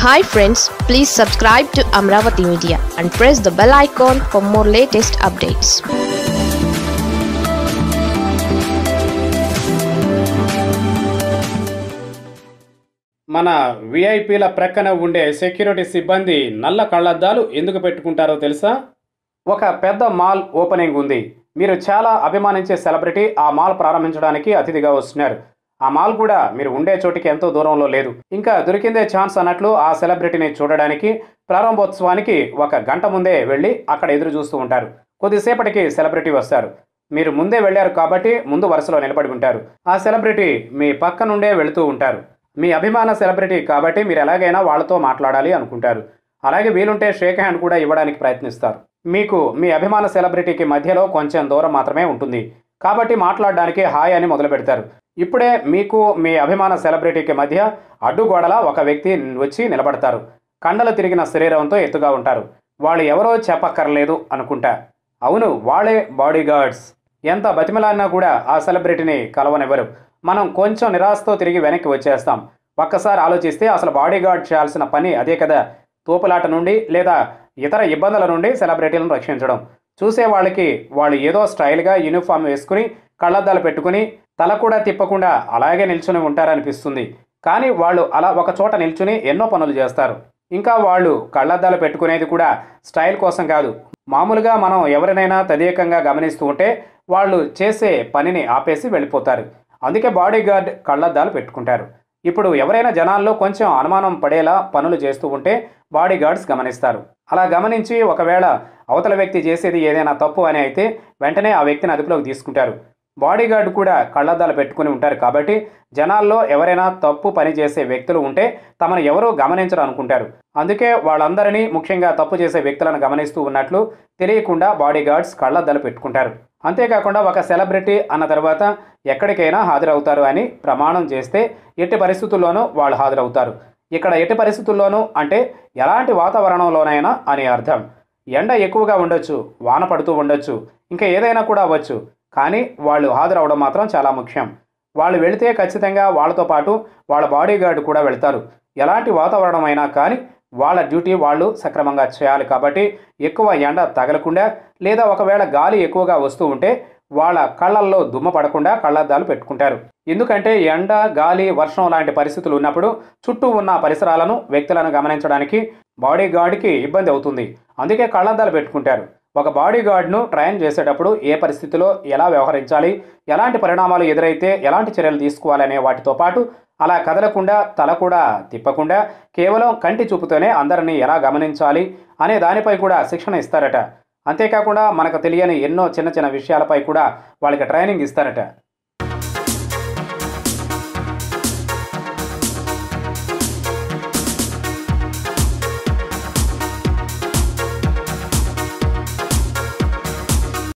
hi friends please subscribe to Amaravati media and press the bell icon for more latest updates మన విఐపీల ప్రక్కన ఉండే security సిబ్బంది నల్ల కళ్ళద్దాలు ఎందుకు పెట్టుకుంటారో తెలుసా ఒక పెద్ద మాల్ ఓపెనింగ్ ఉంది మీరు చాలా అభిమానించే సెలబ్రిటీ ఆ మాల్ ప్రారంభించడానికి అతిథిగా వస్తున్నారు ఆ మాల్ కూడా మీరు ఉండే చోటికి ఎంతో దూరంలో లేదు ఇంకా దొరికిందే ఛాన్స్ అన్నట్లు ఆ సెలబ్రిటీని చూడడానికి ప్రారంభోత్సవానికి ఒక గంట ముందే వెళ్ళి అక్కడ ఎదురు చూస్తూ ఉంటారు కొద్దిసేపటికి సెలబ్రిటీ వస్తారు మీరు ముందే వెళ్ళారు కాబట్టి ముందు వరుసలో నిలబడి ఉంటారు ఆ సెలబ్రిటీ మీ పక్క నుండే వెళుతూ ఉంటారు మీ అభిమాన సెలబ్రిటీ కాబట్టి మీరు ఎలాగైనా వాళ్ళతో మాట్లాడాలి అనుకుంటారు అలాగే వీలుంటే షేక్ హ్యాండ్ కూడా ఇవ్వడానికి ప్రయత్నిస్తారు మీకు మీ అభిమాన సెలబ్రిటీకి మధ్యలో కొంచెం దూరం మాత్రమే ఉంటుంది కాబట్టి మాట్లాడడానికి హాయ్ అని మొదలు పెడతారు ఇప్పుడే మీకు మీ అభిమాన సెలబ్రిటీకి మధ్య అడ్డుగోడలా ఒక వ్యక్తి వచ్చి నిలబడతారు కండలు తిరిగిన శరీరంతో ఎత్తుగా ఉంటారు వాళ్ళు ఎవరో చెప్పక్కర్లేదు అనుకుంటా అవును వాళ్ళే బాడీ గార్డ్స్ ఎంత బతిమలాడినా కూడా ఆ సెలబ్రిటీని కలవనివ్వరు మనం కొంచెం నిరాశతో తిరిగి వెనక్కి వచ్చేస్తాం ఒక్కసారి ఆలోచిస్తే అసలు బాడీ గార్డ్ చేయాల్సిన పని అదే కదా తోపులాట నుండి లేదా ఇతర ఇబ్బందుల నుండి సెలబ్రిటీలను రక్షించడం చూసే వాళ్ళకి వాళ్ళు ఏదో స్టైల్గా యూనిఫామ్ వేసుకుని కళ్ళద్దాలు పెట్టుకుని తల కూడా తిప్పకుండా అలాగే నిల్చుని ఉంటారనిపిస్తుంది కానీ వాళ్ళు అలా ఒక చోట నిల్చుని ఎన్నో పనులు చేస్తారు ఇంకా వాళ్ళు కళ్ళద్దాలు పెట్టుకునేది కూడా స్టైల్ కోసం కాదు మామూలుగా మనం ఎవరినైనా తదేకంగా గమనిస్తూ ఉంటే వాళ్ళు చేసే పనిని ఆపేసి వెళ్ళిపోతారు అందుకే బాడీ గార్డ్ కళ్ళద్దాలు పెట్టుకుంటారు ఇప్పుడు ఎవరైనా జనాల్లో కొంచెం అనుమానం పడేలా పనులు చేస్తూ ఉంటే బాడీ గార్డ్స్ గమనిస్తారు అలా గమనించి ఒకవేళ అవతల వ్యక్తి చేసేది ఏదైనా తప్పు అని అయితే వెంటనే ఆ వ్యక్తిని అదుపులోకి తీసుకుంటారు బాడీ గార్డ్ కూడా కళ్ళద్దాలు పెట్టుకుని ఉంటారు కాబట్టి జనాల్లో ఎవరైనా తప్పు పని చేసే వ్యక్తులు ఉంటే తమను ఎవరూ గమనించరు అనుకుంటారు అందుకే వాళ్ళందరినీ ముఖ్యంగా తప్పు చేసే వ్యక్తులను గమనిస్తూ ఉన్నట్లు తెలియకుండా బాడీ గార్డ్స్ కళ్ళద్దాలు పెట్టుకుంటారు అంతేకాకుండా ఒక సెలబ్రిటీ అన్న తర్వాత ఎక్కడికైనా హాజరవుతారు అని ప్రమాణం చేస్తే ఎట్టి పరిస్థితుల్లోనూ వాళ్ళు హాజరవుతారు ఇక్కడ ఎట్టి పరిస్థితుల్లోనూ అంటే ఎలాంటి వాతావరణంలోనైనా అని అర్థం ఎండ ఎక్కువగా ఉండొచ్చు వాన పడుతూ ఉండొచ్చు ఇంకా ఏదైనా కూడా అవ్వచ్చు కానీ వాళ్ళు హాజరవడం మాత్రం చాలా ముఖ్యం వాళ్ళు వెళితే ఖచ్చితంగా వాళ్ళతో పాటు వాళ్ళ బాడీ గార్డ్ కూడా వెళ్తారు ఎలాంటి వాతావరణం అయినా కానీ వాళ్ళ డ్యూటీ వాళ్ళు సక్రమంగా చేయాలి కాబట్టి ఎక్కువ ఎండ తగలకుండా లేదా ఒకవేళ గాలి ఎక్కువగా వస్తూ ఉంటే వాళ్ళ కళ్ళల్లో దుమ్మ పడకుండా కళ్ళద్దాలు పెట్టుకుంటారు ఎందుకంటే ఎండ గాలి వర్షం లాంటి పరిస్థితులు ఉన్నప్పుడు చుట్టూ ఉన్న పరిసరాలను వ్యక్తులను గమనించడానికి బాడీ గార్డ్కి ఇబ్బంది అవుతుంది అందుకే కళ్ళద్దాలు పెట్టుకుంటారు ఒక బాడీ గార్డ్ను ట్రైన్ చేసేటప్పుడు ఏ పరిస్థితిలో ఎలా వ్యవహరించాలి ఎలాంటి పరిణామాలు ఎదురైతే ఎలాంటి చర్యలు తీసుకోవాలనే వాటితో పాటు అలా కదలకుండా తల కూడా తిప్పకుండా కేవలం కంటి చూపుతోనే అందరినీ ఎలా గమనించాలి అనే దానిపై కూడా శిక్షణ ఇస్తారట అంతేకాకుండా మనకు తెలియని ఎన్నో చిన్న చిన్న విషయాలపై కూడా వాళ్ళకి ట్రైనింగ్ ఇస్తారట